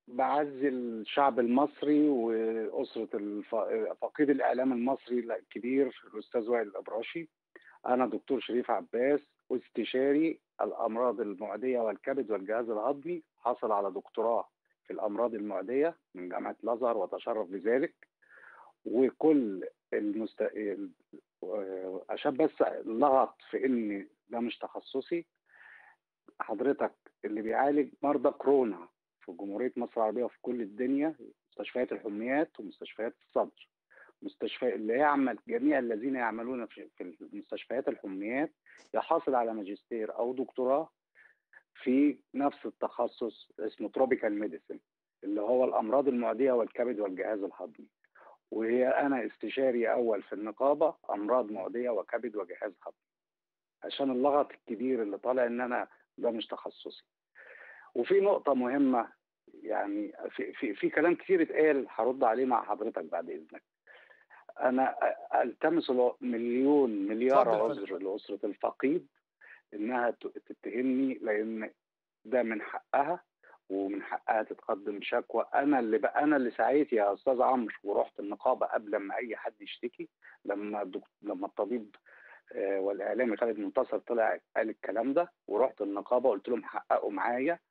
بعزي الشعب المصري واسره الف... فقيد الاعلام المصري الكبير الاستاذ وائل الابراشي انا دكتور شريف عباس واستشاري الامراض المعديه والكبد والجهاز الهضمي حصل على دكتوراه في الامراض المعديه من جامعه الازهر وتشرف بذلك وكل المست... عشان بس لغط في ان ده مش تخصصي حضرتك اللي بيعالج مرضى كورونا في جمهوريه مصر العربيه وفي كل الدنيا مستشفيات الحميات ومستشفيات الصدر مستشفى اللي يعمل جميع الذين يعملون في في المستشفيات الحميات يحصل على ماجستير او دكتوراه في نفس التخصص اسمه تروبيكال ميديسن اللي هو الامراض المعديه والكبد والجهاز الهضمي وهي انا استشاري اول في النقابه امراض معديه وكبد وجهاز هضمي عشان اللغط الكبير اللي طالع ان انا ده مش تخصصي وفي نقطه مهمه يعني في في في كلام كتير اتقال هرد عليه مع حضرتك بعد اذنك انا التمس مليون مليار عذر لاسره الفقيد انها تتهمني لان ده من حقها ومن حقها تتقدم شكوى انا اللي بقى انا اللي سعيت يا استاذ عمرو ورحت النقابه قبل ما اي حد يشتكي لما الدكتور لما الطبيب والاعلامي خالد منتصر طلع قال الكلام ده ورحت النقابه قلت لهم حققوا معايا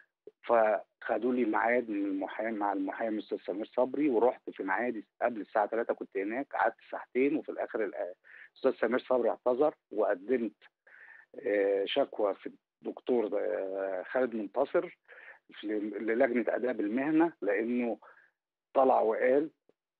فخدوا لي ميعاد من المحامي مع المحامي الاستاذ سمير صبري ورحت في ميعادي قبل الساعه 3 كنت هناك قعدت ساعتين وفي الاخر الاستاذ سمير صبري اعتذر وقدمت شكوى في الدكتور خالد منتصر للجنه اداب المهنه لانه طلع وقال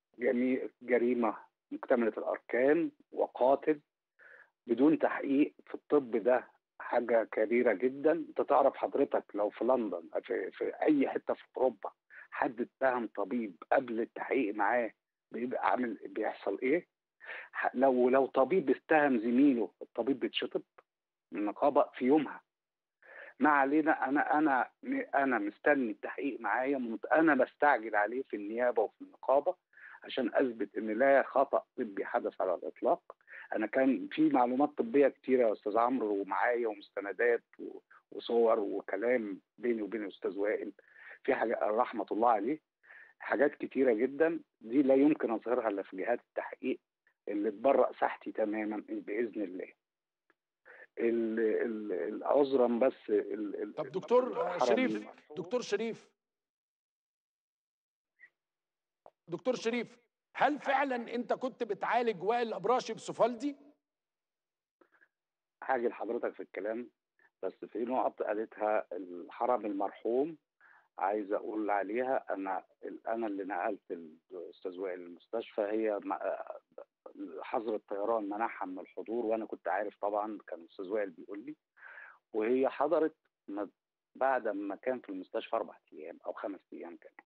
جريمه مكتمله الاركان وقاتل بدون تحقيق في الطب ده حاجه كبيره جدا انت تعرف حضرتك لو في لندن في, في اي حته في اوروبا حد اتهم طبيب قبل التحقيق معاه بيبقى عامل بيحصل ايه لو لو طبيب اتهم زميله الطبيب بيتشطب من النقابه في يومها ما علينا انا انا انا مستني التحقيق معايا انا بستعجل عليه في النيابه وفي النقابه عشان اثبت ان لا خطا طبي حدث على الاطلاق انا كان في معلومات طبيه كتيره يا استاذ عمرو ومعايا ومستندات وصور وكلام بيني وبين الاستاذ وائل في حاجه رحمه الله عليه حاجات كتيره جدا دي لا يمكن اظهرها الا في جهات التحقيق اللي تبرأ ساحتي تماما باذن الله عذرا بس ال طب دكتور شريف دكتور شريف دكتور شريف هل فعلا انت كنت بتعالج وائل الابراشي بسفالدي؟ هاجي لحضرتك في الكلام بس في نقط قالتها الحرم المرحوم عايز اقول عليها انا انا اللي نقلت الاستاذ وائل المستشفى هي حظر الطيران منعها من الحضور وانا كنت عارف طبعا كان الاستاذ وائل بيقول لي وهي حضرت بعد ما كان في المستشفى اربع ايام او خمس ايام كمان